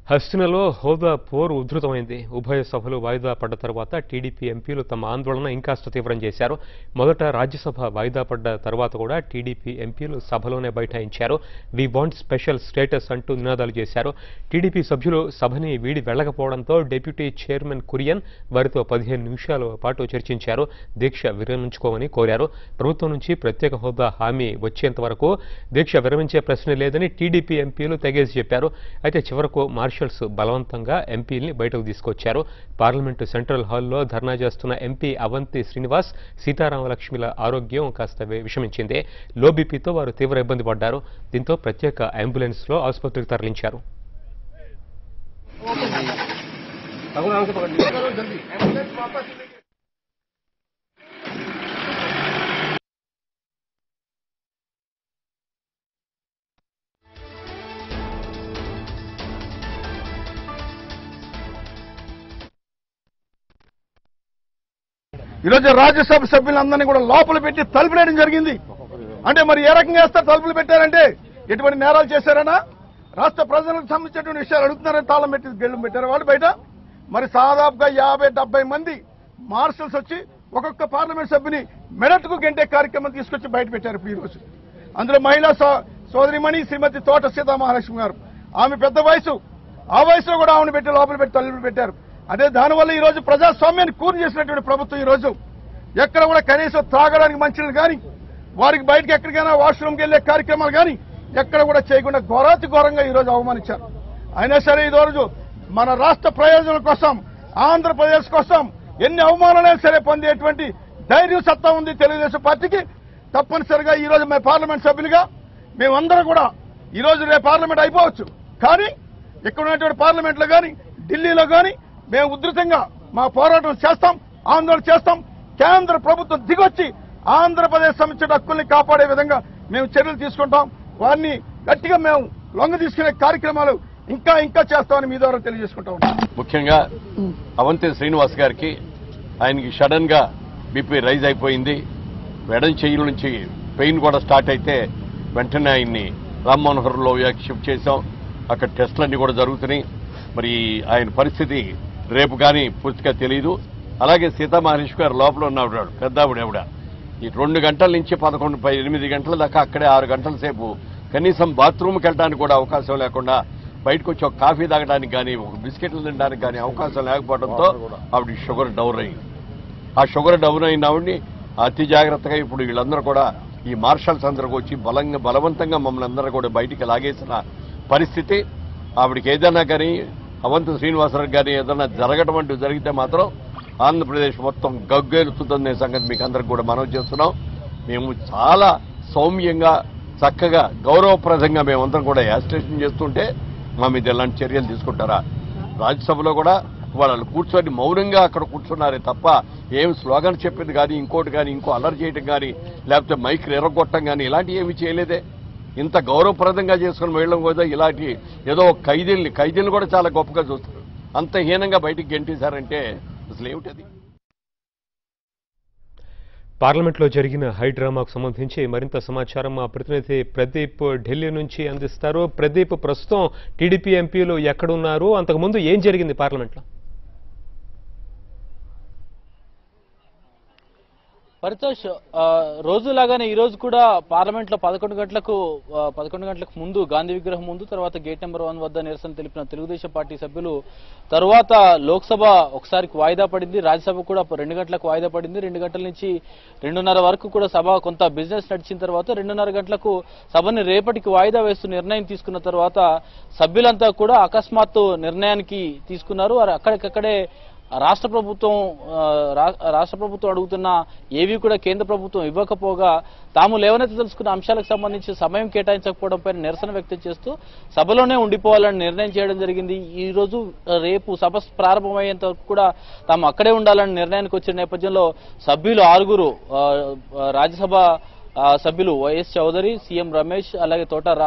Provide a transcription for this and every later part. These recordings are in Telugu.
హస్తినలో హోదా పోరు ఉధృతమైంది ఉభయ సభలు వాయిదా పడ్డ తర్వాత టీడీపీ ఎంపీలు తమ ఆందోళన ఇంకాస్త తీవ్రం చేశారు మొదట రాజ్యసభ వాయిదా పడ్డ తర్వాత కూడా టీడీపీ ఎంపీలు సభలోనే బైఠాయించారు వి వాంట్ స్పెషల్ స్టేటస్ అంటూ నినాదాలు చేశారు టీడీపీ సభ్యులు సభని వీడి వెళ్లకపోవడంతో డిప్యూటీ చైర్మన్ కురియన్ వారితో పదిహేను నిమిషాల పాటు చర్చించారు దీక్ష విరమించుకోమని కోరారు ప్రభుత్వం నుంచి ప్రత్యేక హోదా హామీ వచ్చేంత వరకు దీక్ష విరమించే ప్రశ్న లేదని టీడీపీ ఎంపీలు తెగేసి చెప్పారు అయితే చివరకు మార్షల్స్ బలవంతంగా ఎంపీల్ని బయటకు తీసుకొచ్చారు పార్లమెంటు సెంట్రల్ హాల్లో ధర్నా చేస్తున్న ఎంపీ అవంతి శ్రీనివాస్ సీతారామలక్ష్మిల ఆరోగ్యం కాస్త వి- విషమించింది లో బీపీతో వారు తీవ్ర ఇబ్బంది పడ్డారు దీంతో ప్రత్యేక అంబులెన్స్లో ఆసుపత్రికి తరలించారు ఈరోజు రాజ్యసభ సభ్యులందరినీ కూడా లోపల పెట్టి తలుపులేయడం జరిగింది అంటే మరి ఏ రకంగా వేస్తారు తలుపులు పెట్టారంటే ఎటువంటి నేరాలు చేశారనా రాష్ట్ర ప్రజలకు సంబంధించినటువంటి విషయాలు అడుగుతున్నారని తాళం పెట్టి గెళ్ళు పెట్టారు వాళ్ళు బయట మరి దాదాపుగా యాభై డెబ్బై మంది మార్షల్స్ వచ్చి ఒక్కొక్క పార్లమెంట్ సభ్యుని మెడట్కు గంటే కార్యక్రమం తీసుకొచ్చి బయట పెట్టారు ఇప్పుడు ఈ రోజు అందులో మహిళా సో- సోదరిమణి శ్రీమతి తోట సీతామహాలక్ష్మి గారు ఆమె పెద్ద వయసు ఆ వయసులో కూడా ఆమెను పెట్టి లోపల పెట్టి తల్లులు పెట్టారు అదే దానివల్ల ఈ రోజు ప్రజాస్వామ్యాన్ని కూని చేసినటువంటి ప్రభుత్వం ఈ రోజు ఎక్కడ కూడా కనీసం త్రాగడానికి మంచినీళ్ళు కానీ వారికి బయటకు ఎక్కడికైనా వాష్రూమ్కి వెళ్లే కార్యక్రమాలు కానీ ఎక్కడ కూడా చేయకుండా ఘోరాతి ఘోరంగా ఈ రోజు అవమానించారు అయినా సరే ఈ రోజు మన రాష్ట్ర ప్రయోజనం కోసం ఆంధ్రప్రదేశ్ కోసం ఎన్ని అవమానాలైనా సరే పొందేటువంటి ధైర్యం సత్తా ఉంది తెలుగుదేశం పార్టీకి తప్పనిసరిగా ఈ రోజు మేము పార్లమెంట్ సభ్యులుగా మేమందరం కూడా ఈ రోజు రేపు పార్లమెంట్ అయిపోవచ్చు కానీ ఇక్కడ ఉన్నటువంటి పార్లమెంట్ లో కానీ ఢిల్లీలో కానీ మేము ఉధృతంగా మా పోరాటం చేస్తాం ఆందోళన చేస్తాం కేంద్ర ప్రభుత్వం దిగొచ్చి ఆంధ్రప్రదేశ్ సంబంధించిన హక్కుల్ని కాపాడే విధంగా మేము చర్యలు తీసుకుంటాం వారిని గట్టిగా మేము లొంగ తీసుకునే కార్యక్రమాలు ఇంకా ఇంకా చేస్తామని మీ ద్వారా తెలియజేసుకుంటాం ముఖ్యంగా అవంతి శ్రీనివాస్ గారికి ఆయనకి సడన్ గా బీపీ రైజ్ అయిపోయింది వెడం చెయ్యి నుంచి పెయిన్ కూడా స్టార్ట్ అయితే వెంటనే ఆయన్ని రామ్మనోహర్లో షిఫ్ట్ చేశాం అక్కడ టెస్టులన్నీ కూడా జరుగుతున్నాయి మరి ఆయన పరిస్థితి రేపు కానీ పూర్తిగా తెలియదు అలాగే సీతామహేష్ గారు లోపల ఉన్నాడు పెద్ద ఆవిడ ఆవిడ ఈ రెండు గంటల నుంచి పదకొండు పై ఎనిమిది గంటల దాకా అక్కడే ఆరు గంటల సేపు కనీసం బాత్రూమ్కి వెళ్ళడానికి కూడా అవకాశం లేకుండా బయటకు వచ్చి ఒక కాఫీ తాగడానికి కానీ ఒక బిస్కెట్లు తినడానికి కానీ అవకాశం లేకపోవడంతో ఆవిడ షుగర్ డౌన్ అయింది ఆ షుగర్ డౌన్ అయిన ఆవిడ్ని అతి జాగ్రత్తగా ఇప్పుడు వీళ్ళందరూ కూడా ఈ మార్షల్స్ అందరికి వచ్చి బలంగా బలవంతంగా మమ్మల్ని అందరూ కూడా బయటికి లాగేసిన పరిస్థితి ఆవిడకి ఏదైనా కానీ అవంత శ్రీనివాసరావు కానీ ఏదైనా జరగడం అంటూ జరిగితే మాత్రం ఆంధ్రప్రదేశ్ మొత్తం గగ్గేలుతుందనే సంగతి మీకు అందరికి కూడా మనవి చేస్తున్నాం మేము చాలా సౌమ్యంగా చక్కగా గౌరవప్రదంగా మేమందరం కూడా యాజిటేషన్ చేస్తుంటే మా మీద ఎలాంటి చర్యలు తీసుకుంటారా రాజ్యసభలో కూడా వాళ్ళు కూర్చొని మౌనంగా అక్కడ కూర్చున్నారే తప్ప ఏం స్లోగన్ చెప్పింది కానీ ఇంకోటి కానీ ఇంకో అల్లరి చేయటం కానీ లేకపోతే మైక్ ఎరగొట్టడం కానీ ఇలాంటివి ఏమీ చేయలేదే ఇంత గౌరవప్రదంగా చేసుకుని వెళ్ళడం కూడా ఇలాంటి ఏదో ఒక ఖైదీల్ని ఖైదీలు కూడా చాలా గొప్పగా చూస్తారు అంత హీనంగా బయటికి గెంటేశారంటే అసలు ఏమిటది పార్లమెంట్లో జరిగిన హై డ్రామాకు సంబంధించి మరింత సమాచారం మా ప్రతినిధి ప్రదీప్ ఢిల్లీ నుంచి అందిస్తారు ప్రదీప్ ప్రస్తుతం టీడీపీ ఎంపీలు ఎక్కడున్నారు అంతకుముందు ఏం జరిగింది పార్లమెంట్లో పరితోష్ ఆ, రోజులాగానే ఈ రోజు కూడా పార్లమెంట్ లో పదకొండు గంటలకు ఆ, పదకొండు గంటలకు ముందు గాంధీ విగ్రహం ముందు తర్వాత గేట్ నెంబర్ వన్ వద్ద నిరసన తెలిపిన తెలుగుదేశం పార్టీ సభ్యులు తర్వాత లోక్సభ ఒకసారికి వాయిదా పడింది రాజ్యసభ కూడా రెండు గంటలకు వాయిదా పడింది రెండు గంటల నుంచి రెండున్నర వరకు కూడా సభ కొంత బిజినెస్ నడిచిన తర్వాత రెండున్నర గంటలకు సభని రేపటికి వాయిదా వేస్తూ నిర్ణయం తీసుకున్న తర్వాత సభ్యులంతా కూడా అకస్మాత్తు నిర్ణయానికి తీసుకున్నారు వారు అక్కడికక్కడే రాష్ట్ర ప్రభుత్వం ఆ, రా- రాష్ట్ర ప్రభుత్వం అడుగుతున్న ఏవి కూడా కేంద్ర ప్రభుత్వం ఇవ్వకపోగా తాము లేవనెత్తి తెలుసుకున్న అంశాలకు సంబంధించి సమయం కేటాయించకపోవడంపై నిరసన వ్యక్తం చేస్తూ సభలోనే ఉండిపోవాలని నిర్ణయం చేయడం జరిగింది ఈ రోజు ఆ, రేపు సభ ప్రారంభమయ్యేంత వరకు కూడా తాము అక్కడే ఉండాలని నిర్ణయానికి వచ్చిన నేపథ్యంలో సభ్యులు ఆరుగురు ఆ, ఆ, రాజ్యసభ ఆ, సభ్యులు వైఎస్ చౌదరి సీఎం రమేష్ అలాగే తోట రా-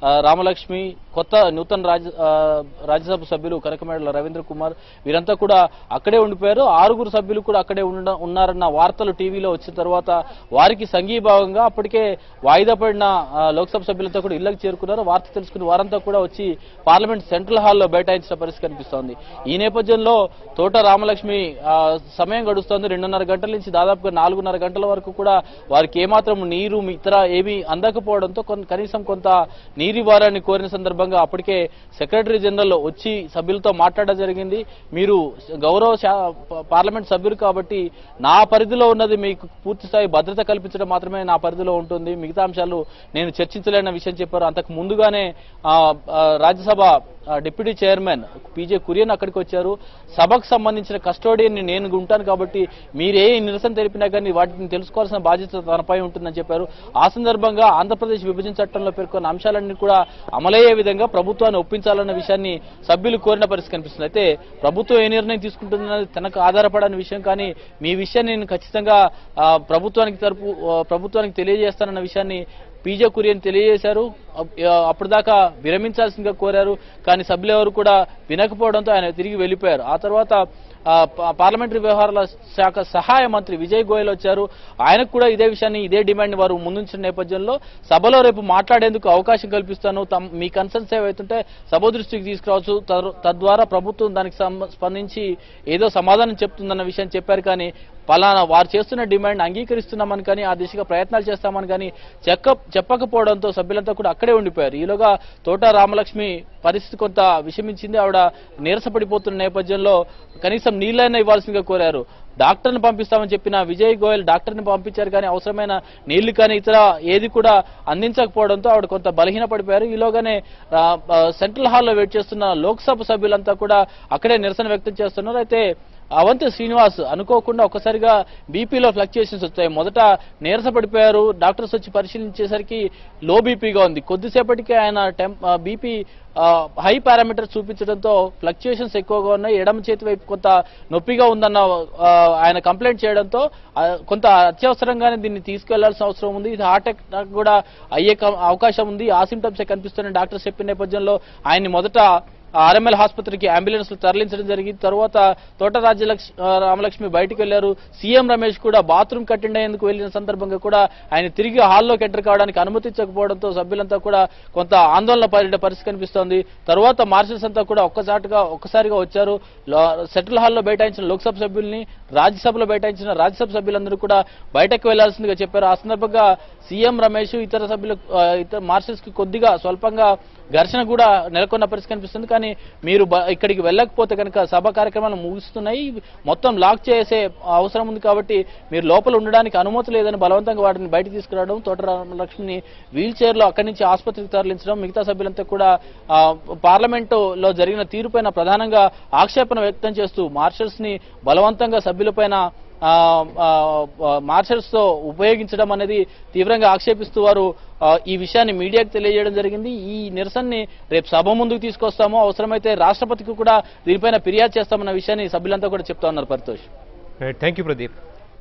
ఆ, రామలక్ష్మి కొత్త నూతన రాజ్య ఆ, రాజ్యసభ సభ్యులు కనకమేడల రవీంద్ర కుమార్ వీరంతా కూడా అక్కడే ఉండిపోయారు ఆరుగురు సభ్యులు కూడా అక్కడే ఉండ ఉన్నారన్న వార్తలు టీవీలో వచ్చిన తర్వాత వారికి సంఘీభావంగా అప్పటికే వాయిదా పడిన ఆ, లోక్సభ సభ్యులంతా కూడా ఇళ్లకు చేరుకున్నారు వార్త తెలుసుకుని వారంతా కూడా వచ్చి పార్లమెంట్ సెంట్రల్ హాల్లో బైఠాయించిన పరిస్థితి కనిపిస్తోంది ఈ నేపథ్యంలో తోట రామలక్ష్మి ఆ, సమయం గడుస్తోంది రెండున్నర గంటల నుంచి దాదాపుగా నాలుగున్నర గంటల వరకు కూడా వారికి ఏమాత్రం నీరు ఇతర ఏమీ అందకపోవడంతో కొన్- కనీసం కొంత నీరు ఇవ్వాలని కోరిన సందర్భంగా అప్పటికే సెక్రటరీ జనరల్ వచ్చి సభ్యులతో మాట్లాడడం జరిగింది మీరు గౌరవ శా- ప- పార్లమెంట్ సభ్యులు కాబట్టి నా పరిధిలో ఉన్నది మీకు పూర్తి స్థాయి భద్రత కల్పించడం మాత్రమే నా పరిధిలో ఉంటుంది మిగతా అంశాలు నేను చర్చించలేని విషయం చెప్పారు అంతకు ముందుగానే ఆ, ఆ, రాజ్యసభ ఆ, డిప్యూటీ చైర్మన్ పీజే కురియన్ అక్కడికి వచ్చారు సభకు సంబంధించిన కస్టోడియన్ నేను ఉంటాను కాబట్టి మీరే నిరసన తెలిపినా కానీ వాటిని తెలుసుకోవాల్సిన బాధ్యత తనపై ఉంటుందని చెప్పారు ఆ సందర్భంగా ఆంధ్రప్రదేశ్ విభజన చట్టంలో పేర్కొన్న అంశాలన్నీ కూడా అమలయ్యే విధంగా ప్రభుత్వాన్ని ఒప్పించాలన్న విషయాన్ని సభ్యులు కోరిన పరిస్థితి కనిపిస్తుంది అయితే ప్రభుత్వం ఏ నిర్ణయం తీసుకుంటుందన్నది తనకు ఆధారపడని విషయం కానీ మీ విషయాన్ని నేను ఖచ్చితంగా ఆ, ప్రభుత్వానికి తరపు ఆ, ప్రభుత్వానికి తెలియజేస్తానన్న విషయాన్ని పీజే కురియన్ తెలియజేశారు అప్- ఆ, అప్పటిదాకా విరమించాల్సిందిగా కోరారు కానీ సభ్యులు ఎవరు కూడా వినకపోవడంతో ఆయన తిరిగి వెళ్ళిపోయారు ఆ తర్వాత ఆ, పా- పార్లమెంటరీ వ్యవహారాల శాఖ సహాయ మంత్రి విజయ్ గోయల్ వచ్చారు ఆయనకు కూడా ఇదే విషయాన్ని ఇదే డిమాండ్ వారు ముందుంచిన నేపథ్యంలో సభలో రేపు మాట్లాడేందుకు అవకాశం కల్పిస్తాను తమ్- మీ కన్సర్న్స్ ఏవైతుంటే సభ దృష్టికి తీసుకురావచ్చు తర్- తద్వారా ప్రభుత్వం దానికి సం- స్పందించి ఏదో సమాధానం చెప్తుందన్న విషయం చెప్పారు కానీ పలానా వారు చేస్తున్న డిమాండ్ అంగీకరిస్తున్నామని కానీ ఆ దిశగా ప్రయత్నాలు చేస్తామని కానీ చెక్క చెప్పకపోవడంతో సభ్యులంతా కూడా అక్కడే ఉండిపోయారు ఈలోగా తోట రామలక్ష్మి పరిస్థితి కొంత విషమించింది ఆవిడ నీరసపడిపోతున్న నేపథ్యంలో కనీసం నీళ్ళైనా ఇవ్వాల్సిందిగా కోరారు డాక్టర్ని పంపిస్తామని చెప్పిన విజయ్ గోయల్ డాక్టర్ని పంపించారు కానీ అవసరమైన నీళ్లు కానీ ఇతర ఏది కూడా అందించకపోవడంతో ఆవిడ కొంత బలహీన పడిపోయారు ఈలోగానే ఆ, ఆ, సెంట్రల్ హాల్లో వెయిట్ చేస్తున్న లోక్సభ సభ్యులంతా కూడా అక్కడే నిరసన వ్యక్తం చేస్తున్నారు అయితే అవంతి శ్రీనివాస్ అనుకోకుండా ఒక్కసారిగా బీపీలో ఫ్లక్చుయేషన్స్ వచ్చాయి మొదట నీరస పడిపోయారు డాక్టర్స్ వచ్చి పరిశీలించేసరికి లో బీపీగా ఉంది కొద్దిసేపటికి ఆయన టెంప్ బీపీ హై పారామీటర్స్ చూపించడంతో ఫ్లక్చుయేషన్స్ ఎక్కువగా ఉన్నాయి ఎడమ చేతి వైపు కొంత నొప్పిగా ఉందన్న ఆ, ఆయన కంప్లైంట్ చేయడంతో ఆ, కొంత అత్యవసరంగానే దీన్ని తీసుకెళ్లాల్సిన అవసరం ఉంది ఇది హార్ట్ అటాక్ కూడా అయ్యే క- అవకాశం ఉంది ఆ సిమ్టమ్స్ కనిపిస్తున్న డాక్టర్స్ చెప్పిన నేపథ్యంలో ఆయన్ని మొదట ఆర్ఎంఎల్ ఆసుపత్రికి అంబులెన్స్ తరలించడం జరిగింది తర్వాత తోట రాజ్యలక్ష్మి ఆ, రామలక్ష్మి బయటికి వెళ్లారు సీఎం రమేష్ కూడా బాత్రూమ్ అటెండ్ అయ్యేందుకు వెళ్లిన సందర్భంగా కూడా ఆయన తిరిగి హాల్లోకి ఎంటర్ కావడానికి అనుమతించకపోవడంతో సభ్యులంతా కూడా కొంత ఆందోళన పడిన పరిస్థితి కనిపిస్తోంది తర్వాత మార్షల్స్ అంతా కూడా ఒక్కసారిగా ఒక్కసారిగా వచ్చారు లో- సెంట్రల్ హాల్లో బైఠాయించిన లోక్సభ సభ్యుల్ని రాజ్యసభలో బైఠాయించిన రాజ్యసభ సభ్యులందరూ కూడా బయటకు వెళ్లాల్సిందిగా చెప్పారు ఆ సందర్భంగా సీఎం రమేష్ ఇతర సభ్యులు ఆ, ఇతర మార్షల్స్ కి కొద్దిగా స్వల్పంగా ఘర్షణ కూడా నెలకొన్న పరిస్థితి కనిపిస్తుంది కానీ మీరు బ- ఇక్కడికి వెళ్ళకపోతే కనుక సభ కార్యక్రమాలు ముగుస్తున్నాయి మొత్తం లాక్ చేసే అవసరం ఉంది కాబట్టి మీరు లోపల ఉండడానికి అనుమతి లేదని బలవంతంగా వాటిని బయట తీసుకురావడం తోట లక్ష్మిని వీల్ చైర్ లో అక్కడి నుంచి ఆసుపత్రికి తరలించడం మిగతా సభ్యులంతా కూడా ఆ, పార్లమెంటు లో జరిగిన తీరుపైన ప్రధానంగా ఆక్షేపణ వ్యక్తం చేస్తూ మార్షల్స్ ని బలవంతంగా సభ్యులపైన ఆ, ఆ, ఆ, మార్షల్స్ తో ఉపయోగించడం అనేది తీవ్రంగా ఆక్షేపిస్తూ వారు ఆ, ఈ విషయాన్ని మీడియాకు తెలియజేయడం జరిగింది ఈ నిరసనని రేపు సభ ముందుకు తీసుకొస్తాము అవసరమైతే రాష్ట్రపతికి కూడా దీనిపైన ఫిర్యాదు చేస్తామన్న విషయాన్ని సభ్యులంతా కూడా చెప్తా ఉన్నారు పరితోష్ థ్యాంక్ యూ ప్రదీప్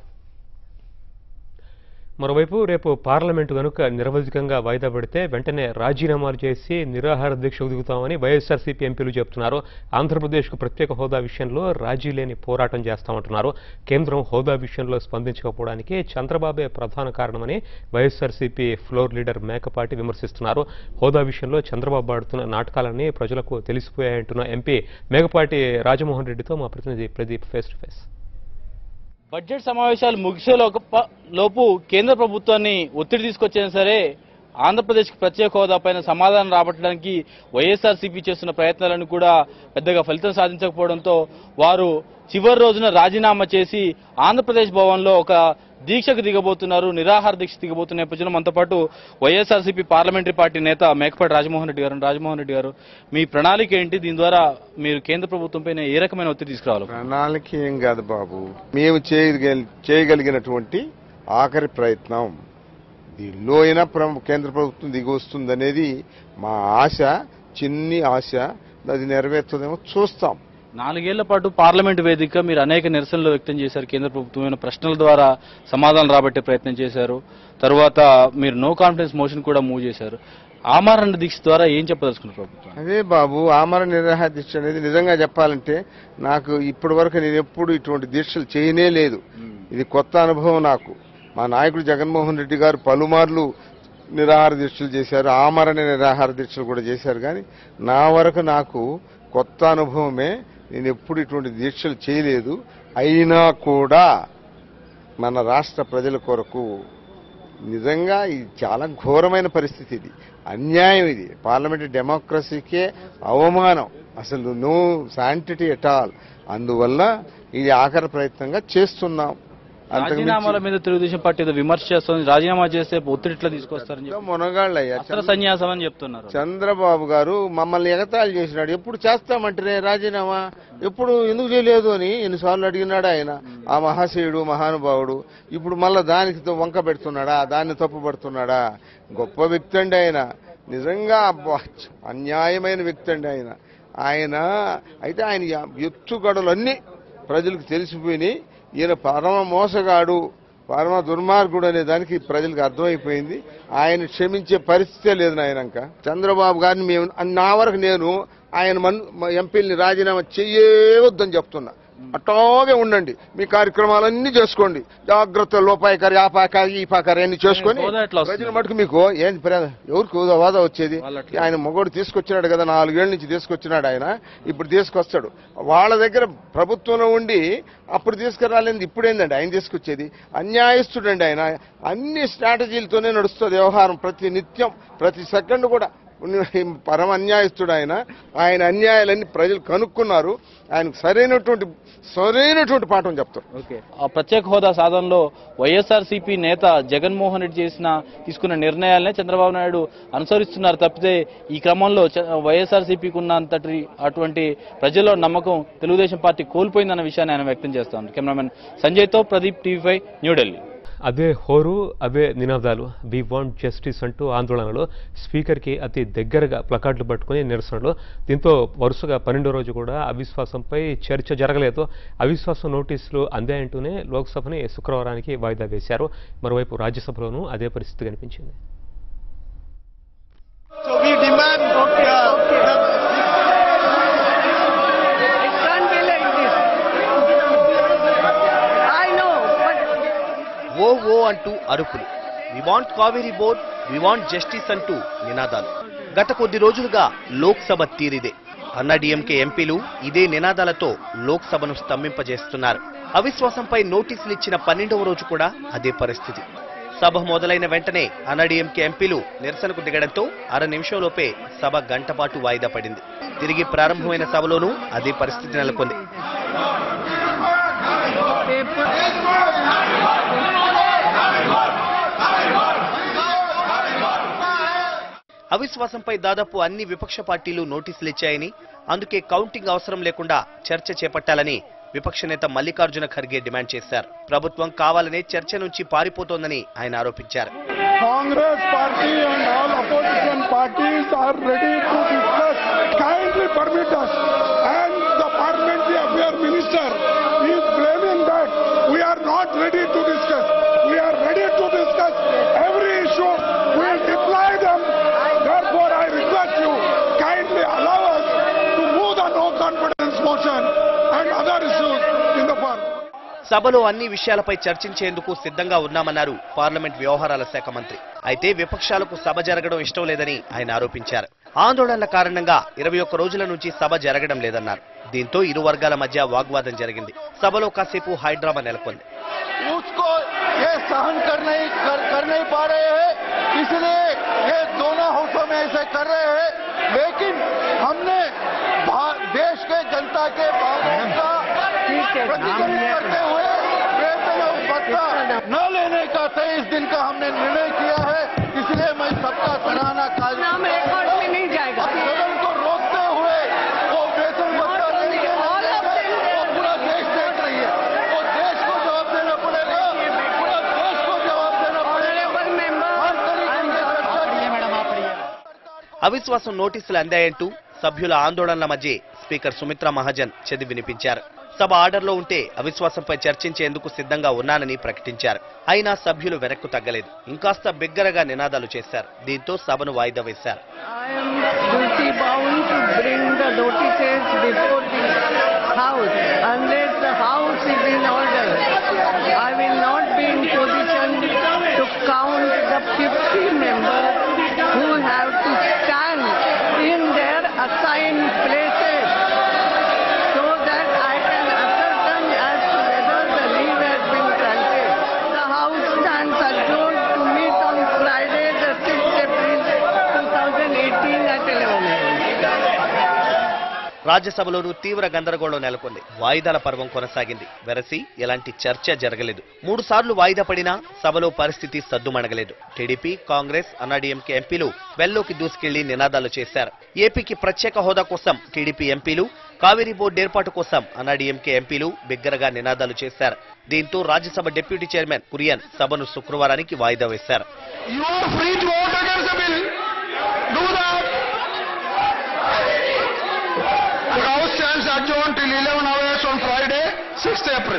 మరోవైపు రేపు పార్లమెంటు కనుక నిరవధికంగా వాయిదా పడితే వెంటనే రాజీనామాలు చేసి నిరాహార దీక్షకు దిగుతామని వైఎస్ఆర్సీపీ ఎంపీలు చెబుతున్నారు ఆంధ్రప్రదేశ్కు ప్రత్యేక హోదా విషయంలో రాజీ లేని పోరాటం చేస్తామంటున్నారు కేంద్రం హోదా విషయంలో స్పందించకపోవడానికి చంద్రబాబే ప్రధాన కారణమని వైఎస్ఆర్సీపీ ఫ్లోర్ లీడర్ మేకపాటి విమర్శిస్తున్నారు హోదా విషయంలో చంద్రబాబు ఆడుతున్న నాటకాలన్నీ ప్రజలకు తెలిసిపోయాయంటున్న ఎంపీ మేకపాటి రాజమోహన్ రెడ్డితో మా ప్రతినిధి Pradeep face to face budget సమావేశాలు ముగిసే లోక- లోపు కేంద్ర ప్రభుత్వాన్ని ఒత్తిడి తీసుకొచ్చినా సరే ఆంధ్రప్రదేశ్కి ప్రత్యేక హోదా పైన సమాధానం రాబట్టడానికి వైఎస్ఆర్సీపీ చేస్తున్న ప్రయత్నాలను కూడా పెద్దగా ఫలితం సాధించకపోవడంతో వారు చివరి రోజున రాజీనామా చేసి ఆంధ్రప్రదేశ్ భవన్లో ఒక దీక్షకు దిగబోతున్నారు నిరాహార దీక్ష దిగబోతున్న నేపథ్యంలో మనతో పాటు వైఎస్ఆర్సీపీ పార్లమెంటరీ పార్టీ నేత మేకపాటి రాజమోహన్ రెడ్డి గారు రాజమోహన్ రెడ్డి గారు మీ ప్రణాళిక ఏంటి దీని ద్వారా మీరు కేంద్ర ప్రభుత్వం పైన ఏ రకమైన ఒత్తిడి తీసుకురావాలి ప్రణాళిక ఏం కాదు బాబు మేము చేయగలి- చేయగలిగినటువంటి ఆఖరి ప్రయత్నం దీనిలో అయినా ప్ర- కేంద్ర ప్రభుత్వం దిగి వస్తుందనేది మా ఆశ చిన్ని ఆశ అది నెరవేరుతుందేమో చూస్తాం నాలుగేళ్ల పాటు పార్లమెంట్ వేదిక మీరు అనేక నిరసనలు వ్యక్తం చేశారు కేంద్ర ప్రభుత్వమైన ప్రశ్నల ద్వారా సమాధానం రాబట్టే ప్రయత్నం చేశారు తర్వాత మీరు నో కాన్ఫిడెన్స్ మోషన్ కూడా మూవ్ చేశారు ఆమరణ దీక్ష ద్వారా ఏం చెప్పదలుచుకున్నారు ప్రభుత్వం అదే బాబు ఆమర నిరాహార దీక్ష అనేది నిజంగా చెప్పాలంటే నాకు ఇప్పటి వరకు నేను ఎప్పుడు ఇటువంటి దీక్షలు చేయనే లేదు ఇది కొత్త అనుభవం నాకు మా నాయకుడు జగన్మోహన్ రెడ్డి గారు పలుమార్లు నిరాహార దీక్షలు చేశారు ఆమరణ నిరాహార దీక్షలు కూడా చేశారు కానీ నా వరకు నాకు కొత్త అనుభవమే నేను ఎప్పుడు ఇటువంటి దీక్షలు చేయలేదు అయినా కూడా మన రాష్ట్ర ప్రజల కొరకు నిజంగా ఇది చాలా ఘోరమైన పరిస్థితి ఇది అన్యాయం ఇది పార్లమెంటరీ డెమోక్రసీకే అవమానం అసలు నో శాంటిటీ ఎట్ ఆల్ అందువల్ల ఇది ఆఖరి ప్రయత్నంగా చేస్తున్నాం అంతకు మించి- రాజీనామాల మీద తెలుగుదేశం పార్టీ ఏదో విమర్శ చేస్తుంది రాజీనామా చేస్తే ఒత్తిడి ఇట్లా తీసుకొస్తారని చెప్పి మొనగాళ్ళయ్యా అస్త్ర సన్యాసం అని చెప్తున్నారు చంద్రబాబు గారు మమ్మల్ని ఎగతాళి చేసినాడు ఎప్పుడు చేస్తామంటే రాజీనామా ఎప్పుడు ఎందుకు చేయలేదు అని ఎన్నిసార్లు అడిగినాడు ఆయన ఆ మహాశయుడు మహానుభావుడు ఇప్పుడు మళ్ళా దానికి తో- వంక పెడుతున్నాడా దాన్ని తప్పు పడుతున్నాడా గొప్ప వ్యక్తి అండి ఆయన నిజంగా అబ్బా, అన్యాయమైన వ్యక్తి అండి ఆయన ఆయన అయితే ఆయన ఎత్తుగడలన్నీ ప్రజలకు తెలిసిపోయినాయి ఈయన పరమ మోసగాడు పరమ దుర్మార్గుడు అనే దానికి ప్రజలకు అర్థమైపోయింది ఆయన క్షమించే పరిస్థితే లేదు నాయనంక చంద్రబాబు గారిని మేము నా వరకు నేను ఆయన మన్ ఎంపీని రాజీనామా చెయ్యవద్దని చెప్తున్నా అట్లాగే ఉండండి మీ కార్యక్రమాలన్నీ చేసుకోండి జాగ్రత్త లోపాయకారి ఆపాకారి ఈ పాకారి అన్ని చేసుకొని హోదా ఎట్లా వస్తుంది? ప్రజల మటుకు మీకు ఏంటి ప్ర- ఎవరికి హోదా- హోదా వచ్చేది వాళ్ళు అట్లా- ఆయన మొగోడు తీసుకొచ్చినాడు కదా నాలుగేళ్ల నుంచి తీసుకొచ్చినాడు ఆయన ఇప్పుడు తీసుకొస్తాడు వాళ్ళ దగ్గర ప్రభుత్వంలో ఉండి అప్పుడు తీసుకురాలేదు ఇప్పుడు ఏందండి ఆయన తీసుకొచ్చేది అన్యాయస్తుడండి ఆయన అన్ని స్ట్రాటజీలతోనే నడుస్తుంది వ్యవహారం ప్రతి నిత్యం ప్రతి సెకండ్ కూడా పరమ అన్యాయస్తుడు ఆయన ఆయన అన్యాయాలన్నీ ప్రజలు కనుక్కున్నారు ఆయనకు సరైనటువంటి సరైనటువంటి పాఠం చెప్తారు ఓకే ఆ ప్రత్యేక హోదా సాధనలో వైఎస్ఆర్ నేత జగన్మోహన్ రెడ్డి చేసిన తీసుకున్న నిర్ణయాలనే చంద్రబాబు నాయుడు అనుసరిస్తున్నారు తప్పితే ఈ క్రమంలో వైఎస్ఆర్ సిపికి ఉన్నంతటి అటువంటి ప్రజల్లో నమ్మకం తెలుగుదేశం పార్టీ కోల్పోయిందన్న విషయాన్ని ఆయన వ్యక్తం చేస్తాను కెమెరామెన్ సంజయ్తో ప్రదీప్ టీవీ ఫైవ్ న్యూఢిల్లీ అదే హోరు అవే నినాదాలు వి వాంట్ జస్టిస్ అంటూ ఆందోళనలో స్పీకర్కి అతి దగ్గరగా ప్లకార్డులు పట్టుకుని నిరసనలు దీంతో వరుసగా పన్నెండో రోజు కూడా అవిశ్వాసంపై చర్చ జరగలేదు అవిశ్వాసం నోటీసులు అందాయంటూనే లోక్సభని శుక్రవారానికి వాయిదా వేశారు మరోవైపు రాజ్యసభలోనూ అదే పరిస్థితి కనిపించింది So we demand uh, the It can't be like this. I know, but ఓ ఓ అంటూ అరుపులు we want Kaveri board we want justice అంటూ నినాదాలు గత కొద్ది రోజులుగా లోక్సభ తీరిదే అన్న డిఎంకే ఎంపీలు ఇదే నినాదాలతో లోక్సభను స్తంభింపజేస్తున్నారు అవిశ్వాసంపై నోటీసులు ఇచ్చిన పన్నెండవ రోజు కూడా అదే పరిస్థితి సభ మొదలైన వెంటనే అన్నాడీఎంకే ఎంపీలు నిరసనకు దిగడంతో అర నిమిషంలోపే సభ గంట పాటు వాయిదా పడింది తిరిగి ప్రారంభమైన సభలోనూ అదే పరిస్థితి నెలకొంది అవిశ్వాసంపై దాదాపు అన్ని విపక్ష పార్టీలు నోటీసులు ఇచ్చాయని అందుకే కౌంటింగ్ అవసరం లేకుండా చర్చ చేపట్టాలని విపక్ష నేత మల్లికార్జున ఖర్గే డిమాండ్ చేశారు ప్రభుత్వం కావాలనే చర్చ నుంచి పారిపోతోందని ఆయన ఆరోపించారు Congress party and all opposition parties are ready to discuss. Kindly permit us. And the parliamentary affairs minister is blaming that we are not ready to discuss. We are ready to discuss every issue. We will deploy them. Therefore, I request you kindly allow us to move the no confidence motion and other issues in the parliament. సభలో అన్ని విషయాలపై చర్చించేందుకు సిద్ధంగా ఉన్నామన్నారు పార్లమెంట్ వ్యవహారాల శాఖ మంత్రి అయితే విపక్షాలకు సభ జరగడం ఇష్టం లేదని ఆయన ఆరోపించారు ఆందోళనల కారణంగా ఇరవై ఒక్క రోజుల నుంచి సభ జరగడం లేదన్నారు దీంతో ఇరు వర్గాల మధ్య వాగ్వాదం జరిగింది సభలో కాసేపు హైడ్రామా నెలకొంది उसको ये सहन कर नहीं कर, कर नहीं पा रहे हैं इसलिए ये दोनों हाउसों में ऐसे कर रहे हैं लेकिन हमने भा- देश के जनता के भावों का प्रतिनिधित्व करते हुए वेतन और भत्ता न लेने का तेईस दिन का हमने निर्णय किया है इसलिए मैं सबका सराहना कार्य नाम रिकॉर्ड में नहीं जाएगा। अब सदन को रोकते हुए वो वेतन भत्ता नहीं देंगे, all of them- वो पूरा देश देख रही है वो देश को जवाब देना पड़ेगा पूरा देश को जवाब देना पड़ेगा honorable member, हर तरीके से चर्चा की అవిశ్వాసం నోటీసులు అందాయంటూ సభ్యుల ఆందోళనల మధ్య స్పీకర్ సుమిత్రా మహాజన్ చదివి వినిపించారు సభ ఆర్డర్లో ఉంటే అవిశ్వాసంపై చర్చించేందుకు సిద్ధంగా ఉన్నానని ప్రకటించారు అయినా సభ్యులు వెనక్కు తగ్గలేదు ఇంకాస్త బిగ్గరగా నినాదాలు చేశారు దీంతో సభను వాయిదా వేశారు I am duty bound to bring the notices before the House unless the House is in order. I will not be in position to count the 50 members who have to stand in their assigned places so that I can ascertain as to whether the leave has been granted. The House stands adjourned to meet on Friday, the 6th April 2018 at 11 a.m. రాజ్యసభలోనూ తీవ్ర గందరగోళం నెలకొంది వాయిదాల పర్వం కొనసాగింది వెరసి ఎలాంటి చర్చ జరగలేదు మూడు సార్లు వాయిదా పడినా సభలో పరిస్థితి సద్దుమణగలేదు టీడీపీ కాంగ్రెస్ అన్నాడీఎంకే ఎంపీలు వెల్లోకి దూసుకెళ్లి నినాదాలు చేశారు ఏపీకి ప్రత్యేక హోదా కోసం టీడీపీ ఎంపీలు కావేరీ బోర్డు ఏర్పాటు కోసం అన్నాడీఎంకే ఎంపీలు బిగ్గరగా నినాదాలు చేశారు దీంతో రాజ్యసభ డిప్యూటీ చైర్మన్ కురియన్ సభను శుక్రవారానికి వాయిదా వేశారు You are free to vote against the bill. Do that. The House stands adjourned till 11 hours on Friday, 6th April.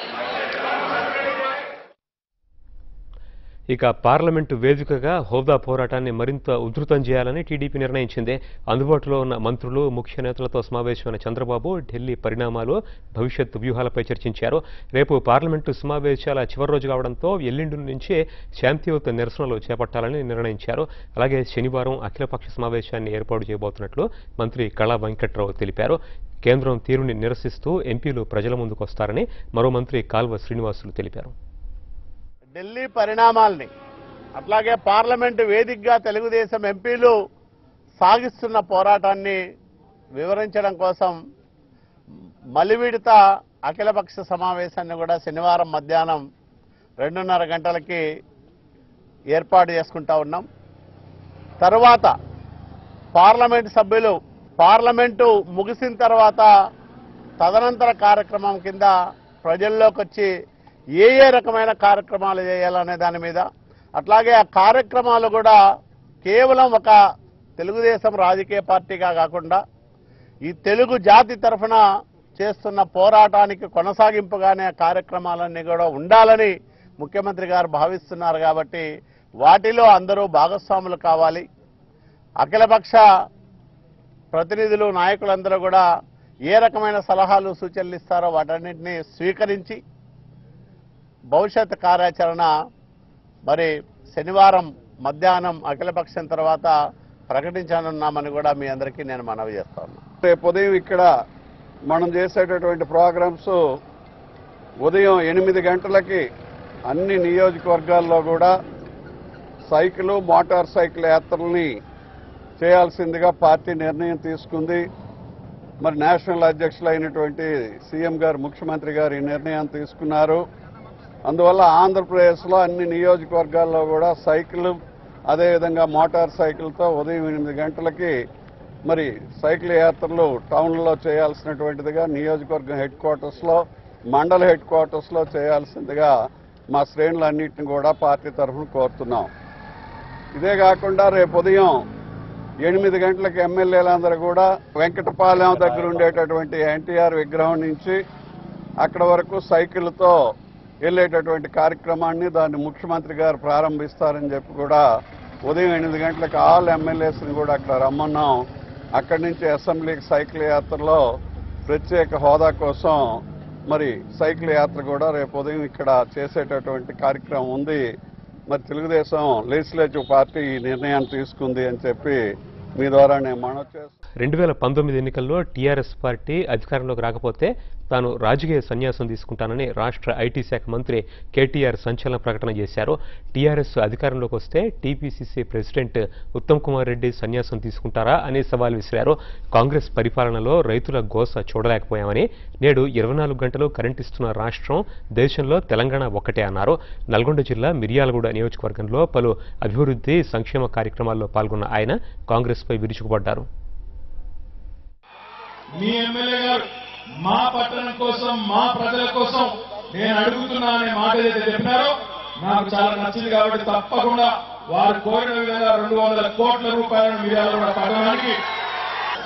ఇక పార్లమెంటు వేదికగా హోదా పోరాటాన్ని మరింత ఉధృతం చేయాలని టీడీపీ నిర్ణయించింది అందుబాటులో ఉన్న మంత్రులు ముఖ్య నేతలతో సమావేశమైన చంద్రబాబు ఢిల్లీ పరిణామాలు భవిష్యత్ వ్యూహాలపై చర్చించారు రేపు పార్లమెంటు సమావేశాల చివరి రోజు కావడంతో ఎల్లుండి నుంచే శాంతియుత నిరసనలు చేపట్టాలని నిర్ణయించారు అలాగే శనివారం అఖిలపక్ష సమావేశాన్ని ఏర్పాటు చేయబోతున్నట్లు మంత్రి కళా వెంకట్రావు తెలిపారు కేంద్రం తీరుని నిరసిస్తూ ఎంపీలు ప్రజల ముందుకు వస్తారని మరో మంత్రి కాల్వ శ్రీనివాసులు తెలిపారు ఢిల్లీ పరిణామాల్ని అట్లాగే పార్లమెంటు వేదికగా తెలుగుదేశం ఎంపీలు సాగిస్తున్న పోరాటాన్ని వివరించడం కోసం మలివిడత అఖిలపక్ష సమావేశాన్ని కూడా శనివారం మధ్యాహ్నం రెండున్నర గంటలకి ఏర్పాటు చేసుకుంటా ఉన్నాం తరువాత పార్లమెంటు సభ్యులు పార్లమెంటు ముగిసిన తర్వాత తదనంతర కార్యక్రమం కింద ప్రజల్లోకి వచ్చి ఏ ఏ రకమైన కార్యక్రమాలు చేయాలనే దాని మీద అట్లాగే ఆ కార్యక్రమాలు కూడా కేవలం ఒక తెలుగుదేశం రాజకీయ పార్టీగా కాకుండా ఈ తెలుగు జాతి తరఫున చేస్తున్న పోరాటానికి కొనసాగింపుగానే ఆ కార్యక్రమాలన్నీ కూడా ఉండాలని ముఖ్యమంత్రి గారు భావిస్తున్నారు కాబట్టి వాటిలో అందరూ భాగస్వాములు కావాలి అఖిలపక్ష ప్రతినిధులు నాయకులందరూ కూడా ఏ రకమైన సలహాలు సూచనలు ఇస్తారో వాటన్నింటినీ స్వీకరించి భవిష్యత్ కార్యాచరణ మరి శనివారం మధ్యాహ్నం అఖిలపక్షం తర్వాత ప్రకటించనున్నామని కూడా మీ అందరికీ నేను మనవి చేస్తాను రేపు ఉదయం ఇక్కడ మనం చేసేటటువంటి ప్రోగ్రామ్స్ ఉదయం ఎనిమిది గంటలకి అన్ని నియోజకవర్గాల్లో కూడా సైకిల్ మోటార్ సైకిల్ యాత్రల్ని చేయాల్సిందిగా పార్టీ నిర్ణయం తీసుకుంది మరి నేషనల్ అధ్యక్షులు అయినటువంటి సీఎం గారు ముఖ్యమంత్రి గారు ఈ నిర్ణయం తీసుకున్నారు అందువల్ల ఆంధ్రప్రదేశ్లో అన్ని నియోజకవర్గాల్లో కూడా సైకిల్ అదేవిధంగా మోటార్ సైకిల్తో ఉదయం ఎనిమిది గంటలకి మరి సైకిల్ యాత్రలు టౌన్లో చేయాల్సినటువంటిదిగా నియోజకవర్గం హెడ్ క్వార్టర్స్లో మండల హెడ్ క్వార్టర్స్లో చేయాల్సిందిగా మా శ్రేణులన్నింటిని కూడా పార్టీ తరఫున కోరుతున్నాం ఇదే కాకుండా రేపు ఉదయం ఎనిమిది గంటలకు ఎమ్మెల్యేలందరూ కూడా వెంకటపాలెం దగ్గర ఉండేటటువంటి ఎన్టీఆర్ విగ్రహం నుంచి అక్కడ వరకు సైకిల్తో వెళ్ళేటటువంటి కార్యక్రమాన్ని దాన్ని ముఖ్యమంత్రి గారు ప్రారంభిస్తారని చెప్పి కూడా ఉదయం ఎనిమిది గంటలకు ఆల్ ఎమ్మెల్యేస్ని కూడా అక్కడ రమ్మన్నాం అక్కడి నుంచి అసెంబ్లీకి సైకిల్ యాత్రలో ప్రత్యేక హోదా కోసం మరి సైకిల్ యాత్ర కూడా రేపు ఉదయం ఇక్కడ చేసేటటువంటి కార్యక్రమం ఉంది మరి తెలుగుదేశం లెజిస్లేటివ్ పార్టీ ఈ నిర్ణయాన్ని తీసుకుంది అని చెప్పి మీ ద్వారా నేను మనవి చేస్తాను రెండు వేల పంతొమ్మిది ఎన్నికల్లో టీఆర్ఎస్ పార్టీ అధికారంలోకి రాకపోతే తాను రాజకీయ సన్యాసం తీసుకుంటానని రాష్ట్ర ఐటీ శాఖ మంత్రి కేటీఆర్ సంచలన ప్రకటన చేశారు టీఆర్ఎస్ అధికారంలోకి వస్తే టీపీసీసీ ప్రెసిడెంట్ ఉత్తమ్ కుమార్ రెడ్డి సన్యాసం తీసుకుంటారా అని సవాల్ విసిరారు కాంగ్రెస్ పరిపాలనలో రైతుల గోస చూడలేకపోయామని నేడు ఇరవై నాలుగు గంటలు కరెంట్ ఇస్తున్న రాష్ట్రం దేశంలో తెలంగాణ ఒక్కటే అన్నారు నల్గొండ జిల్లా మిర్యాలగూడ నియోజకవర్గంలో పలు అభివృద్ధి సంక్షేమ కార్యక్రమాల్లో పాల్గొన్న ఆయన కాంగ్రెస్పై విరుచుకుపడ్డారు మీ ఎమ్మెల్యే గారు మా పట్టణం కోసం మా ప్రజల కోసం నేను అడుగుతున్నా అనే మాట ఏదైతే చెప్పినారో నాకు చాలా నచ్చింది కాబట్టి తప్పకుండా వారు కోరిన విధంగా రెండు వందల కోట్ల రూపాయలను మిర్యాల కూడా పట్టణానికి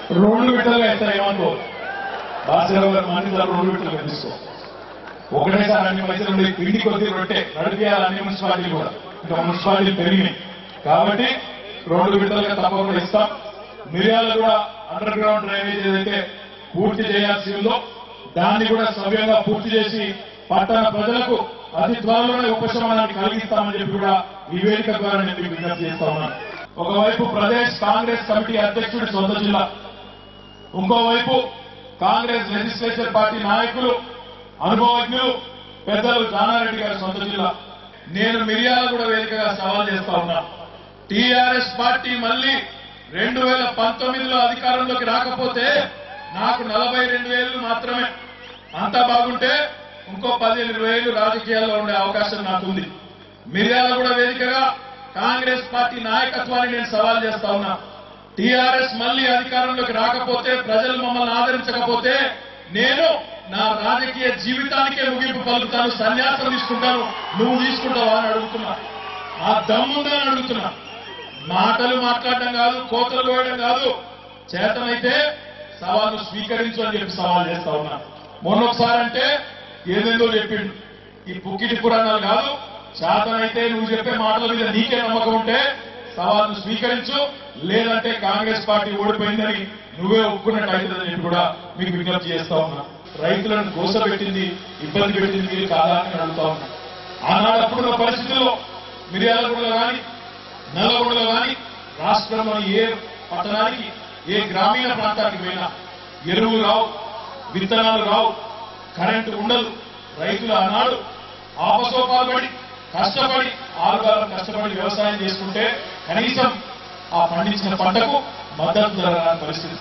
రెండు విడతలుగా ఇస్తాయి ఏమనుకో బాసిరావు గారు మానేసారు రెండు విడతలుగా తీసుకో ఒకటేసారి అన్ని పైసలు ఉండే పిండి కొద్ది రొట్టె నడిపేయాలి అన్ని మున్సిపాలిటీలు కూడా ఇంకా మున్సిపాలిటీలు పెరిగినాయి కాబట్టి రెండు విడతలుగా తప్పకుండా ఇస్తాం మిరియాలు కూడా అండర్ గ్రౌండ్ డ్రైనేజ్ ఏదైతే పూర్తి చేయాల్సి ఉందో దాన్ని కూడా సవ్యంగా పూర్తి చేసి పట్టణ ప్రజలకు అతి త్వరలోనే ఉపశమనాన్ని కలిగిస్తామని చెప్పి కూడా ఈ వేదిక ద్వారా నేను మీకు విజ్ఞప్తి చేస్తా ఉన్నాను ఒకవైపు ప్రదేశ్ కాంగ్రెస్ కమిటీ అధ్యక్షుడి సొంత జిల్లా ఇంకోవైపు కాంగ్రెస్ లెజిస్లేచర్ పార్టీ నాయకులు అనుభవజ్ఞులు పెద్దలు జానారెడ్డి గారి సొంత జిల్లా నేను మిర్యాల కూడా వేదికగా సవాల్ చేస్తా ఉన్నా టీఆర్ఎస్ పార్టీ మళ్ళీ రెండు వేల పంతొమ్మిదిలో అధికారంలోకి రాకపోతే నాకు నలభై రెండు వేలు మాత్రమే అంతా బాగుంటే ఇంకో పదిహేను వేలు రాజకీయాల్లో ఉండే అవకాశం నాకుంది మిర్యాల కూడా వేదికగా కాంగ్రెస్ పార్టీ నాయకత్వాన్ని నేను సవాల్ చేస్తా ఉన్నా టీఆర్ఎస్ మళ్ళీ అధికారంలోకి రాకపోతే ప్రజలు మమ్మల్ని ఆదరించకపోతే నేను నా రాజకీయ జీవితానికే ముగింపు పలుకుతాను సన్యాసం తీసుకుంటాను నువ్వు తీసుకుంటావా అని అడుగుతున్నా ఆ దమ్ముందా అని అడుగుతున్నా మాటలు మాట్లాడడం కాదు కోతలు కోయడం కాదు చేతనైతే సవాలు స్వీకరించు అని చెప్పి సవాల్ చేస్తా ఉన్నా మొన్న ఒకసారి అంటే ఏదేందో చెప్పిండు ఈ పుక్కిటి పురాణాలు కాదు చేతనైతే నువ్వు చెప్పే మాటల మీద నీకే నమ్మకం ఉంటే సవాల్ను స్వీకరించు లేదంటే కాంగ్రెస్ పార్టీ ఓడిపోయిందని నువ్వే ఒప్పుకున్నట్టు అవుతుందని చెప్పి కూడా మీకు విజ్ఞప్తి చేస్తా ఉన్నా రైతులను గోసపెట్టింది ఇబ్బంది పెట్టింది మీరు కాదా అని అడుగుతా ఉన్నా ఆనాడు అప్పుడున్న పరిస్థితుల్లో మిర్యాలగూడలో కానీ నల్లగొండలో కానీ రాష్ట్రంలోని ఏ పట్టణానికి ఏ గ్రామీణ ప్రాంతానికి పోయినా ఎరువులు రావు విత్తనాలు రావు కరెంటు ఉండదు రైతులు ఆనాడు ఆపసోపాలు పడి కష్టపడి ఆరుగాలం కష్టపడి వ్యవసాయం చేసుకుంటే కనీసం ఆ పండించిన పంటకు మద్దతు ధర రాని పరిస్థితి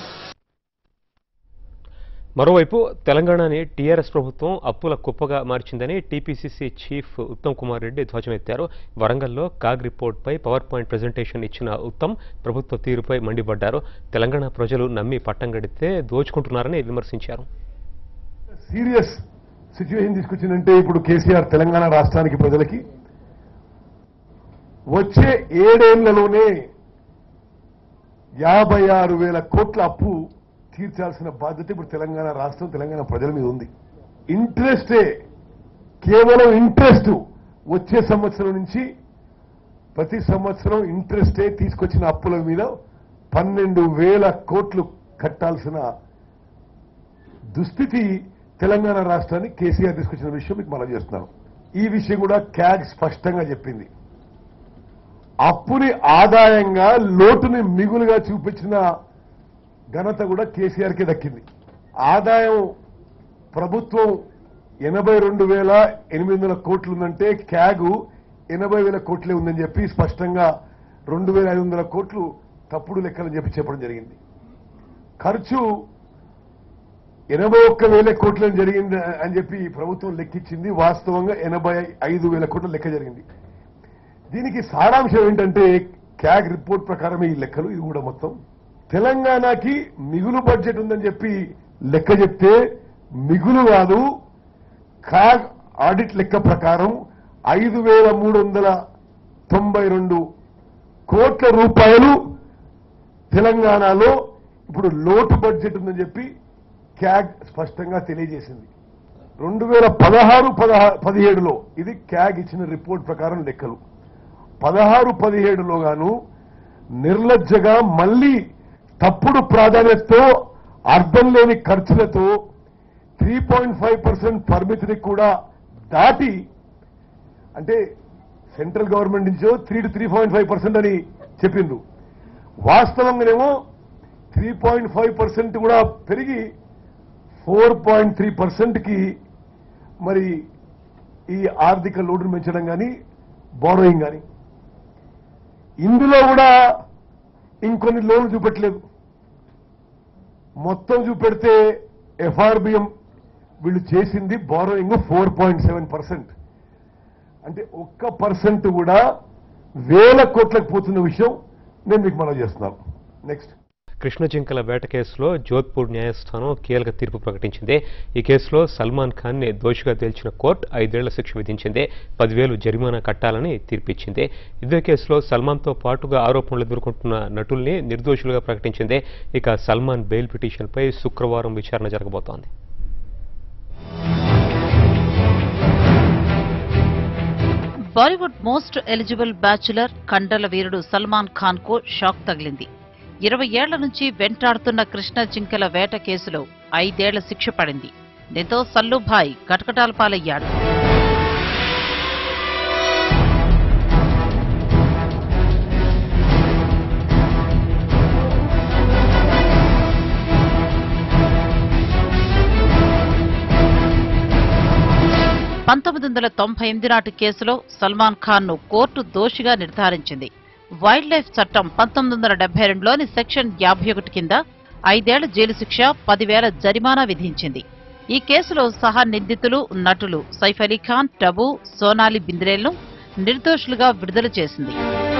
మరోవైపు తెలంగాణని టీఆర్ఎస్ ప్రభుత్వం అప్పుల కుప్పగా మార్చిందని టీపీసీసీ చీఫ్ ఉత్తమ్ కుమార్ రెడ్డి ధ్వజమెత్తారు వరంగల్లో కాగ్ రిపోర్ట్పై పవర్ పాయింట్ ప్రజెంటేషన్ ఇచ్చిన ఉత్తమ్ ప్రభుత్వ తీరుపై మండిపడ్డారు తెలంగాణ ప్రజలు నమ్మి పట్టం గడితే దోచుకుంటున్నారని విమర్శించారు సీరియస్ సిచ్యువేషన్ తీసుకొచ్చిందంటే ఇప్పుడు కేసీఆర్ తెలంగాణ రాష్ట్రానికి ప్రజలకి వచ్చే ఏడేళ్లలోనే యాభై ఆరు వేల కోట్ల అప్పు తీర్చాల్సిన బాధ్యత ఇప్పుడు తెలంగాణ రాష్ట్రం తెలంగాణ ప్రజల మీద ఉంది ఇంట్రెస్టే కేవలం ఇంట్రెస్ట్ వచ్చే సంవత్సరం నుంచి ప్రతి సంవత్సరం ఇంట్రెస్టే తీసుకొచ్చిన అప్పుల మీద పన్నెండు వేల కోట్లు కట్టాల్సిన దుస్థితి తెలంగాణ రాష్ట్రాన్ని కేసీఆర్ తీసుకొచ్చిన విషయం మీకు మనం చేస్తున్నాను ఈ విషయం కూడా క్యాగ్ స్పష్టంగా చెప్పింది అప్పుని ఆదాయంగా లోటుని మిగులుగా చూపించిన ఘనత కూడా కేసీఆర్కే దక్కింది ఆదాయం ప్రభుత్వం ఎనభై రెండు వేల ఎనిమిది వందల కోట్లు ఉందంటే క్యాగు ఎనభై వేల కోట్లే ఉందని చెప్పి స్పష్టంగా రెండు వేల ఐదు వందల కోట్లు తప్పుడు లెక్కలని చెప్పి చెప్పడం జరిగింది ఖర్చు ఎనభై ఒక్క వేల కోట్లని జరిగింది అని చెప్పి ప్రభుత్వం లెక్కించింది వాస్తవంగా ఎనభై ఐదు వేల కోట్ల లెక్క జరిగింది దీనికి సారాంశం ఏంటంటే క్యాగ్ రిపోర్ట్ ప్రకారం ఈ లెక్కలు ఇది కూడా మొత్తం తెలంగాణకి మిగులు బడ్జెట్ ఉందని చెప్పి లెక్క చెప్తే మిగులు కాదు క్యాగ్ ఆడిట్ లెక్క ప్రకారం ఐదు వేల మూడు వందల తొంభై రెండు కోట్ల రూపాయలు తెలంగాణలో ఇప్పుడు లోటు బడ్జెట్ ఉందని చెప్పి క్యాగ్ స్పష్టంగా తెలియజేసింది రెండు వేల పదహారు పదహా పదిహేడులో ఇది క్యాగ్ ఇచ్చిన రిపోర్ట్ ప్రకారం లెక్కలు పదహారు పదిహేడులో గాను నిర్లజ్జగా మళ్ళీ తప్పుడు ప్రాధాన్యతతో అర్థం లేని ఖర్చులతో త్రీ పాయింట్ ఫైవ్ పర్సెంట్ పరిమితిని కూడా దాటి అంటే సెంట్రల్ గవర్నమెంట్ నుంచో three to three point five percent అని చెప్పిండ్రు వాస్తవంగానేమో త్రీ పాయింట్ ఫైవ్ పర్సెంట్ కూడా పెరిగి ఫోర్ పాయింట్ త్రీ పర్సెంట్కి మరి ఈ ఆర్థిక లోటును పెంచడం కానీ బారోయింగ్ కానీ ఇందులో కూడా ఇంకొన్ని లోన్లు చూపెట్టలేదు మొత్తం చూపెడితే ఎఫ్ఆర్బిఎం వీళ్ళు చేసింది borrowing four point seven percent అంటే ఒక్క పర్సెంట్ కూడా వేల కోట్లకు పోతున్న విషయం నేను మీకు మనం చేస్తున్నాను నెక్స్ట్ కృష్ణ జింకల వేట కేసులో జోధ్పూర్ న్యాయస్థానం కీలక తీర్పు ప్రకటించింది ఈ కేసులో సల్మాన్ ఖాన్ని దోషిగా తేల్చిన కోర్టు ఐదేళ్ల శిక్ష విధించింది పదివేలు జరిమానా కట్టాలని తీర్పిచ్చింది ఇదే కేసులో సల్మాన్తో పాటుగా ఆరోపణలు ఎదుర్కొంటున్న నటుల్ని నిర్దోషులుగా ప్రకటించింది ఇక సల్మాన్ బెయిల్ పిటిషన్పై శుక్రవారం విచారణ జరగబోతోంది బాలీవుడ్ మోస్ట్ ఎలిజిబుల్ బ్యాచులర్ కండల వీరుడు సల్మాన్ ఖాన్ కు షాక్ తగిలింది ఇరవై ఏళ్ల నుంచి వెంటాడుతున్న కృష్ణ జింకల వేట కేసులో ఐదేళ్ల శిక్ష పడింది దీంతో సల్లుభాయ్ కటకటాల పాలయ్యాడు పంతొమ్మిది వందల తొంభై ఎనిమిది నాటి కేసులో సల్మాన్ ఖాన్ ను కోర్టు దోషిగా నిర్ధారించింది వైల్డ్ లైఫ్ చట్టం పంతొమ్మిది వందల డెబ్బై రెండులోని సెక్షన్ యాభై ఒకటి కింద ఐదేళ్ల జైలు శిక్ష పదివేల జరిమానా విధించింది ఈ కేసులో సహా నిందితులు నటులు సైఫ్ అలీ ఖాన్ టబు సోనాలి బింద్రేల్ను నిర్దోషులుగా విడుదల చేసింది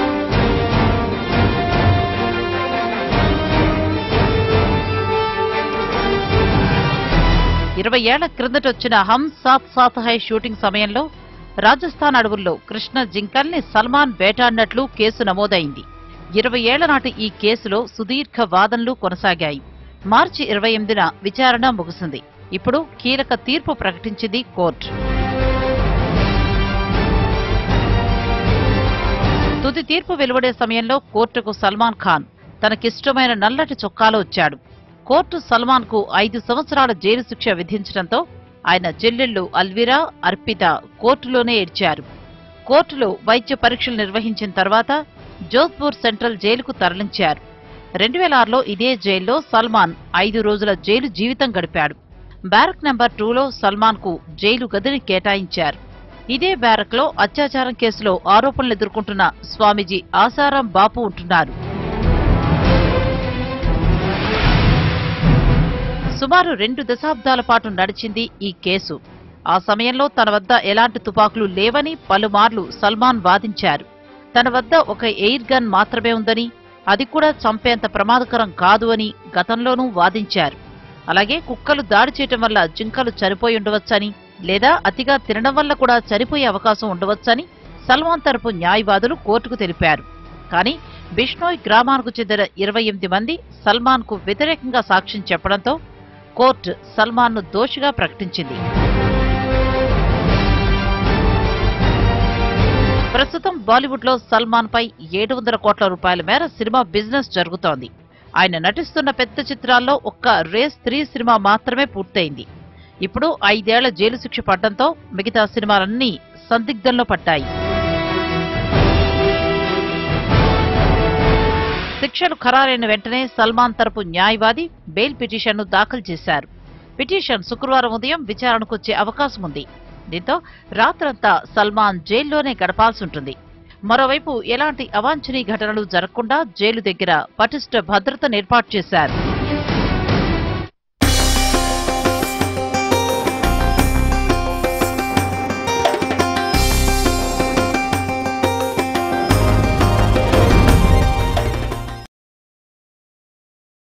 ఇరవై ఏళ్ల క్రిందటొచ్చిన హమ్ సాత్ సాత్ హై షూటింగ్ సమయంలో రాజస్థాన్ అడవుల్లో కృష్ణ జింకల్ని సల్మాన్ వేటాడినట్లు కేసు నమోదైంది ఇరవై ఏళ్ల నాటి ఈ కేసులో సుదీర్ఘ వాదనలు కొనసాగాయి మార్చి ఇరవై ఎనిమిదిన విచారణ ముగిసింది ఇప్పుడు కీలక తీర్పు ప్రకటించింది కోర్టు తుది తీర్పు వెలువడే సమయంలో కోర్టుకు సల్మాన్ ఖాన్ తనకిష్టమైన నల్లటి చొక్కాలో వచ్చాడు కోర్టు సల్మాన్ కు ఐదు సంవత్సరాల జైలు శిక్ష విధించడంతో ఆయన చెల్లెళ్లు అల్విరా అర్పిత కోర్టులోనే ఏడ్చారు కోర్టులో వైద్య పరీక్షలు నిర్వహించిన తర్వాత జోధ్పూర్ సెంట్రల్ జైలుకు తరలించారు రెండు వేల ఆరులో ఇదే జైల్లో సల్మాన్ ఐదు రోజుల జైలు జీవితం గడిపాడు బ్యారక్ నెంబర్ టూలో సల్మాన్ కు జైలు గదిని కేటాయించారు ఇదే బ్యారక్ లో అత్యాచారం కేసులో ఆరోపణలు ఎదుర్కొంటున్న స్వామీజీ ఆసారాం బాపు ఉంటున్నారు సుమారు రెండు దశాబ్దాల పాటు నడిచింది ఈ కేసు ఆ సమయంలో తన వద్ద ఎలాంటి తుపాకులు లేవని పలుమార్లు సల్మాన్ వాదించారు తన వద్ద ఒక ఎయిర్ గన్ మాత్రమే ఉందని అది కూడా చంపేంత ప్రమాదకరం కాదు అని గతంలోనూ వాదించారు అలాగే కుక్కలు దాడి చేయటం వల్ల జింకలు చనిపోయి ఉండవచ్చని లేదా అతిగా తినడం వల్ల కూడా చనిపోయే అవకాశం ఉండవచ్చని సల్మాన్ తరపు న్యాయవాదులు కోర్టుకు తెలిపారు కానీ బిష్నోయ్ గ్రామానికి చెందిన ఇరవై ఎనిమిది మంది సల్మాన్ కు వ్యతిరేకంగా సాక్ష్యం చెప్పడంతో కోర్టు సల్మాన్ ను దోషిగా ప్రకటించింది ప్రస్తుతం బాలీవుడ్ లో సల్మాన్ పై ఏడు వందల కోట్ల రూపాయల మేర సినిమా బిజినెస్ జరుగుతోంది ఆయన నటిస్తున్న పెద్ద చిత్రాల్లో ఒక్క రేస్ త్రీ సినిమా మాత్రమే పూర్తయింది ఇప్పుడు ఐదేళ్ల జైలు శిక్ష పడ్డంతో మిగతా సినిమాలన్నీ సందిగ్ధంలో పడ్డాయి శిక్షలు ఖరారైన వెంటనే సల్మాన్ తరపు న్యాయవాది బెయిల్ పిటిషన్ను దాఖలు చేశారు పిటిషన్ శుక్రవారం ఉదయం విచారణకొచ్చే అవకాశం ఉంది దీంతో రాత్రంతా సల్మాన్ జైల్లోనే గడపాల్సి ఉంటుంది మరోవైపు ఎలాంటి అవాంఛనీయ ఘటనలు జరగకుండా జైలు దగ్గర పటిష్ట భద్రతను ఏర్పాటు చేశారు